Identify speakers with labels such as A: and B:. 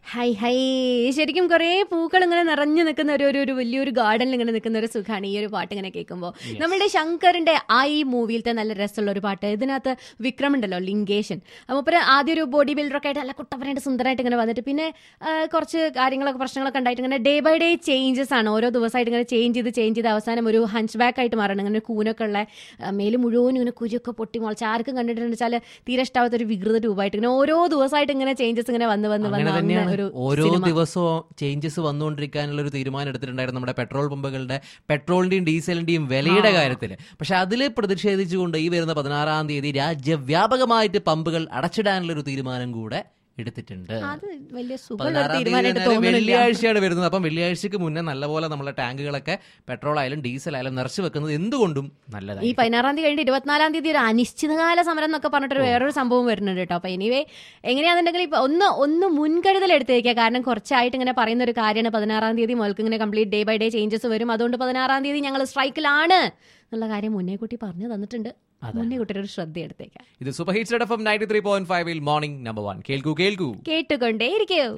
A: High high ശരിക്കും കുറേ പൂക്കൾ ഇങ്ങനെ നിറഞ്ഞു നിൽക്കുന്ന ഒരു ഒരു ഒരു വലിയൊരു ഗാർഡനിൽ ഇങ്ങനെ നിൽക്കുന്ന ഒരു സുഖമാണ് ഈ ഒരു പാട്ട് ഇങ്ങനെ കേൾക്കുമ്പോൾ നമ്മുടെ ശങ്കറിന്റെ ഐ മൂവിയിലത്തെ നല്ല രസമുള്ള ഒരു പാട്ട് ഇതിനകത്ത് വിക്രം ഉണ്ടല്ലോ ലിംഗേഷൻ അപ്പോൾ ആദ്യം ഒരു ബോഡി ബിൽഡറൊക്കെ ആയിട്ട് നല്ല കുട്ടപ്പനായിട്ട് സുന്ദരമായിട്ട് ഇങ്ങനെ വന്നിട്ട് പിന്നെ ആ, കുറച്ച് കാര്യങ്ങളൊക്കെ പ്രശ്നങ്ങളൊക്കെ ഉണ്ടായിട്ട് ഇങ്ങനെ ഡേ ബൈ ഡേ ചേഞ്ചസ് ആണ് ഓരോ ദിവസമായിട്ട് ഇങ്ങനെ ചേഞ്ച് ചെയ്ത് ചേഞ്ച് ചെയ്ത് അവസാനം ഒരു ഹഞ്ച് ബാക്ക് ആയിട്ട് മാറണം ഇങ്ങനെ കൂനൊക്കെ ഉള്ള ആ, മേല് മുഴുവൻ ഇങ്ങനെ കുരുക്കെ പൊട്ടി മുളച്ച് ആർക്കും കണ്ടിട്ടുണ്ടെന്ന് വെച്ചാൽ തീരെ ഇഷ്ടാവാത്ത ഒരു വികൃത രൂപമായിട്ട് ഇങ്ങനെ ഓരോ ദിവസമായിട്ട് ഇങ്ങനെ ചേഞ്ചസ് ഇങ്ങനെ വന്ന് വന്ന്
B: അങ്ങനെ
A: വന്ന്
B: തന്നെയാണ്
A: ഒരു
B: ഓരോ
A: സിനിമ.
B: ദിവസവും ചേഞ്ചസ് വന്നുകൊണ്ടിരിക്കാനുള്ള ഒരു തീരുമാനം എടുത്തിട്ടുണ്ടായിരുന്നു നമ്മുടെ പെട്രോൾ പമ്പുകളുടെ പെട്രോളിന്റെയും ഡീസലിന്റെയും വിലയുടെ കാര്യത്തിൽ പക്ഷെ അതിൽ പ്രതിഷേധിച്ചുകൊണ്ട് ഈ വരുന്ന പതിനാറാം തീയതി രാജ്യവ്യാപകമായിട്ട് പമ്പുകൾ അടച്ചിടാനുള്ള ഒരു തീരുമാനം കൂടെ എടുത്തിട്ടുണ്ട്
A: അത് വലിയ സുഖമുള്ള ഒരു
B: പതിനാറാം തീയതി
A: തീരുമാനമായിട്ട്
B: തന്നെ
A: തോന്നുന്നില്ല
B: വെള്ളിയാഴ്ചയാണ് വരുന്നത് അപ്പം വെള്ളിയാഴ്ചക്ക് മുന്നേ നല്ലപോലെ നമ്മളെ ടാങ്കുകളൊക്കെ പെട്രോൾ ആയാലും ഡീസൽ ആയാലും നിറച്ചു വെക്കുന്നത് എന്തുകൊണ്ടും
A: ഈ
B: നല്ലതായി
A: പതിനാറാം തീയതി കഴിഞ്ഞിട്ട് ഇരുപത്തിനാലാം തീയതി ഒരു അനിശ്ചിതകാല സമരം എന്നൊക്കെ പറഞ്ഞിട്ട് വേറൊരു സംഭവം വരുന്നുണ്ട് കേട്ടോ അപ്പൊ എനിവേ എങ്ങനെയാണെന്നുണ്ടെങ്കിൽ ഇപ്പൊ ഒന്ന് ഒന്ന് മുൻകരുതൽ എടുത്തേക്കുക കാരണം കുറച്ചായിട്ട് ഇങ്ങനെ പറയുന്ന ഒരു കാര്യമാണ് പതിനാറാം തീയതി മുതൽക്ക് ഇങ്ങനെ complete day by day changes വരും അതുകൊണ്ട് പതിനാറാം തീയതി ഞങ്ങൾ സ്ട്രൈക്കിലാണ് എന്നുള്ള കാര്യം മുന്നേ കൂട്ടി പറഞ്ഞു തന്നിട്ടുണ്ട് മുന്നേ കൂട്ടി ഒരു ശ്രദ്ധ എടുത്തേക്കാം
B: ഇത് super hits F M ninety three point ഫൈവിൽ മോർണിംഗ് നമ്പർ വൺ കേൾക്കൂ കേൾക്കൂ
A: കേട്ടുകൊണ്ടേ ഇരിക്കൂ